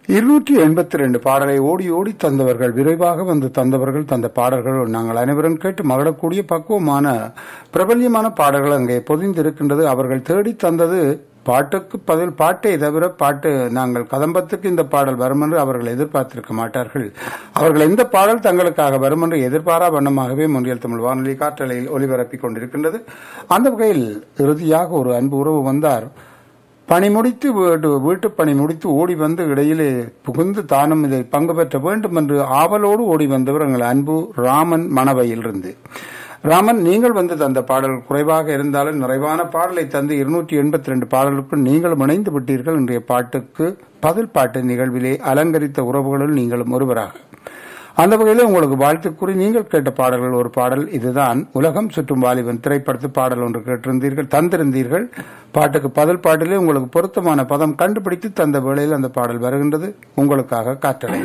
இருநூற்றி எண்பத்தி ரெண்டு பாடலை ஓடி ஓடி தந்தவர்கள் விரைவாக வந்து தந்தவர்கள் தந்த பாடல்கள் நாங்கள் அனைவரும் கேட்டு மகிழக்கூடிய பக்குவமான பிரபல்யமான பாடல்கள் அங்கே பொதிந்திருக்கின்றது அவர்கள் தேடி தந்தது பாட்டுக்கு பதில் பாட்டை தவிர பாட்டு நாங்கள் கதம்பத்துக்கு இந்த பாடல் வரும் என்று அவர்கள் எதிர்பார்த்திருக்க மாட்டார்கள் அவர்கள் எந்த பாடல் தங்களுக்காக வரும் என்று எதிர்பாரா வண்ணமாகவே முன்னியல் தமிழ் வானொலி காற்றலையில் ஒலிபரப்பிக் கொண்டிருக்கின்றது அந்த வகையில் இறுதியாக ஒரு அன்பு உறவு வந்தார் பணி முடித்து வீட்டு வீட்டு பணி முடித்து ஓடி வந்து இடையிலே புகுந்து தானும் இதை பங்கு பெற்ற வேண்டும் என்று ஆவலோடு ஓடி வந்தவர் எங்கள் அன்பு ராமன் மணவையில் இருந்து ராமன் நீங்கள் வந்து தந்த பாடல் குறைவாக இருந்தாலும் நிறைவான பாடலை தந்து இருநூற்றி எண்பத்தி ரெண்டு பாடலுக்குள் நீங்களும் இணைந்து விட்டீர்கள் இன்றைய பாட்டுக்கு பதில் பாட்டு நிகழ்விலே அலங்கரித்த உறவுகளில் நீங்களும் ஒருவராக அந்த வகையில் உங்களுக்கு வாழ்த்து கூறி நீங்கள் கேட்ட பாடல்கள் ஒரு பாடல் இதுதான் உலகம் சுற்றும் வாலிபன் திரைப்படத்து பாடல் ஒன்று கேட்டிருந்தீர்கள் தந்திருந்தீர்கள் பாட்டுக்கு பதில் பாட்டிலே உங்களுக்கு பொருத்தமான பதம் கண்டுபிடித்து தந்த வேளையில் அந்த பாடல் வருகின்றது உங்களுக்காக காற்றலை